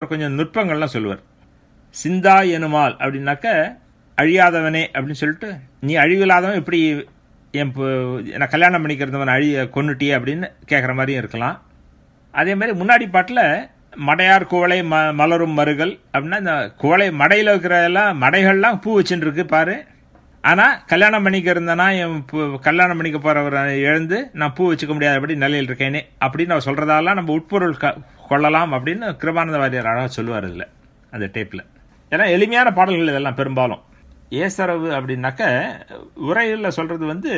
அப்புறம் கொஞ்சம் நுட்பங்கள்லாம் சொல்லுவார் சிந்தா எனுமால் அப்படின்னாக்க அழியாதவனே அப்படின்னு சொல்லிட்டு நீ அழிவில்லாதவன் இப்படி என் பு- நான் கல்யாணம் பண்ணிக்கிறதவன் அழிய கொன்னுட்டியே அப்படின்னு கேட்குற மாதிரியும் இருக்கலாம் அதே மாதிரி முன்னாடி பாட்டில் மடையார் குவளை ம மலரும் மருகள் அப்படின்னா இந்த குவளை மடையில் இருக்கிற எல்லாம் மடைகள்லாம் பூ வச்சுட்டு இருக்கு பாரு ஆனால் கல்யாணம் பண்ணிக்க இருந்தேன்னா என் பூ- கல்யாணம் பண்ணிக்க போகிறவரை எழுந்து நான் பூ வச்சுக்க முடியாதபடி நிலையில் இருக்கேனே அப்படின்னு அவர் சொல்கிறதாலாம் நம்ம உட்பொருள் க கொள்ளலாம் அப்படின்னு கிருபானந்த வாரியார் அழகாக சொல்லுவார் இதில் அந்த டேப்பில் ஏன்னா எளிமையான பாடல்கள் இதெல்லாம் பெரும்பாலும் ஏசரவு அப்படின்னாக்க உரையில் சொல்கிறது வந்து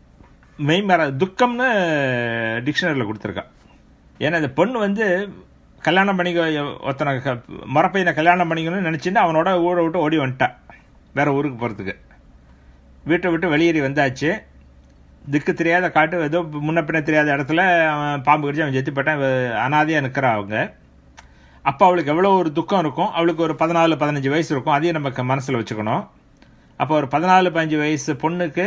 மெய்மர துக்கம்னு டிக்ஷனரியில் கொடுத்துருக்கா ஏன்னா இந்த பொண்ணு வந்து கல்யாணம் பண்ணிக்க ஒருத்தனை க- மரப்பையனை கல்யாணம் பண்ணிக்கணும்னு நினச்சிட்டு அவனோட ஊரை விட்டு ஓடி வந்துட்டான் வேற ஊருக்கு போகிறதுக்கு வீட்டை விட்டு வெளியேறி வந்தாச்சு திக்கு தெரியாத காட்டு ஏதோ முன்ன பின்ன தெரியாத இடத்துல அவன் பாம்பு கடிச்சு அவன் செத்து போட்டான் அனாதையாக நிற்கிறா அவங்க அப்போ அவளுக்கு எவ்வளோ ஒரு துக்கம் இருக்கும் அவளுக்கு ஒரு பதினாலு பதினஞ்சு வயசு இருக்கும் அதையும் நம்ம மனசில் வச்சுக்கணும் அப்போ ஒரு பதினாலு பதினஞ்சு வயசு பொண்ணுக்கு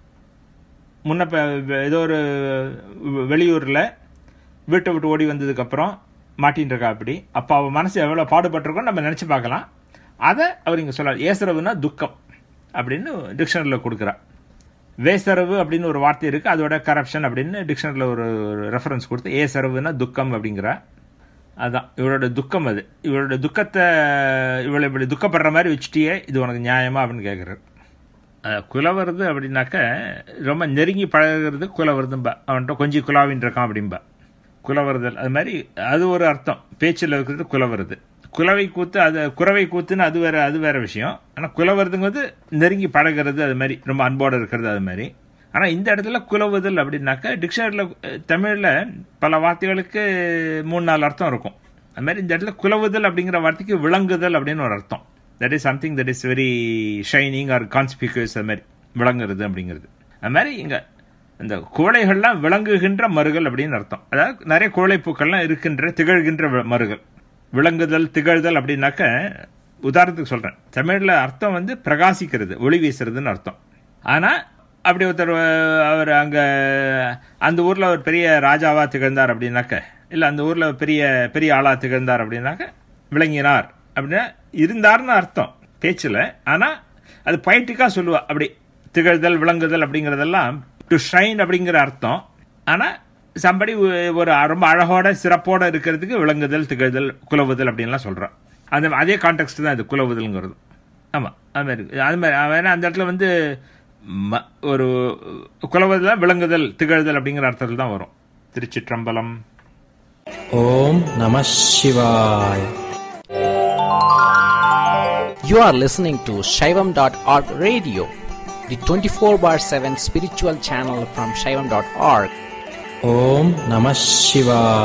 முன்ன ப- ஏதோ ஒரு வெளியூரில் வீட்டை விட்டு ஓடி வந்ததுக்கப்புறம் மாட்டின்னு இருக்கா அப்படி அப்போ அவள் மனசு எவ்வளோ பாடுபட்டிருக்கோம் நம்ம நினச்சி பார்க்கலாம் அதை அவர் இங்கே சொல்ல ஏசரவுனா துக்கம் அப்படின்னு டிக்ஷனரியில் கொடுக்குறா வேசரவு அப்படின்னு ஒரு வார்த்தை இருக்குது அதோட கரப்ஷன் அப்படின்னு டிக்ஷனரியில் ஒரு ரெஃபரன்ஸ் கொடுத்து ஏசரவுனா துக்கம் அப்படிங்கிறா அதான் இவளோட துக்கம் அது இவளோட துக்கத்தை இவளை இப்படி துக்கப்படுற மாதிரி வச்சுட்டியே இது உனக்கு நியாயமா அப்படின்னு கேட்குறாரு குலவருது அப்படின்னாக்க ரொம்ப நெருங்கி பழகுறது குலவருதும்பா அவன்கிட்ட கொஞ்சம் குலாவின் இருக்கான் அப்படிம்பா குலவருதல் அது மாதிரி அது ஒரு அர்த்தம் பேச்சில் இருக்கிறது குலவருது குலவை கூத்து அது குறவை கூத்துன்னு அது வேற அது வேற விஷயம் ஆனால் குலவருதுங்கிறது நெருங்கி பழகிறது அது மாதிரி ரொம்ப அன்போடு இருக்கிறது அது மாதிரி ஆனால் இந்த இடத்துல குலவுதல் அப்படின்னாக்க டிக்ஷனரியில் தமிழில் பல வார்த்தைகளுக்கு மூணு நாலு அர்த்தம் இருக்கும் அது மாதிரி இந்த இடத்துல குலவுதல் அப்படிங்கிற வார்த்தைக்கு விளங்குதல் அப்படின்னு ஒரு அர்த்தம் that is something that is very shining or conspicuous அது மாதிரி விளங்குறது அப்படிங்கிறது அது மாதிரி இங்கே இந்த குவளைகள்லாம் விளங்குகின்ற மருகள் அப்படின்னு அர்த்தம் அதாவது நிறைய குவளைப்பூக்கள்லாம் இருக்கின்ற திகழ்கின்ற வ- மருகள் விளங்குதல் திகழ்தல் அப்படின்னாக்க உதாரணத்துக்கு சொல்கிறேன் தமிழில் அர்த்தம் வந்து பிரகாசிக்கிறது ஒளி வீசுறதுன்னு அர்த்தம் ஆனால் அப்படி ஒருத்தர் அஹ், அவர் அங்கே அந்த ஊரில் ஒரு பெரிய ராஜாவாக திகழ்ந்தார் அப்படின்னாக்க இல்லை அந்த ஊரில் பெரிய பெரிய ஆளாக திகழ்ந்தார் அப்படின்னாக்க விளங்கினார் அப்படின்னா இருந்தார்னு அர்த்தம் பேச்சில் ஆனால் அது பொயட்டிக்காக சொல்லுவா அப்படி திகழ்தல் விளங்குதல் அப்படிங்கிறதெல்லாம் டு ஷைன் அப்படிங்கிற அர்த்தம் ஆனால் சம்படி ஒரு ரொம்ப அழகோட சிறப்போட இருக்கிறதுக்கு விளங்குதல் திகழ்தல் குலவுதல் அப்படின்லாம் சொல்கிறான் அந்த அதே கான்டெக்ட் தான் இது குலவுதல்ங்கிறது ஆமாம் அது மாதிரி இருக்கு. அது மாதிரி வேணா அந்த இடத்துல வந்து ம- ஒரு குலவுதல் விளங்குதல் திகழ்தல் அப்படிங்கிற அர்த்தத்தில் தான் வரும் திருச்சிற்றம்பலம் ஓம் நம சிவாய் You are listening to Shaivam.org radio, the 24 bar 7 spiritual channel from Shaivam.org. ஓம் நம சிவாய்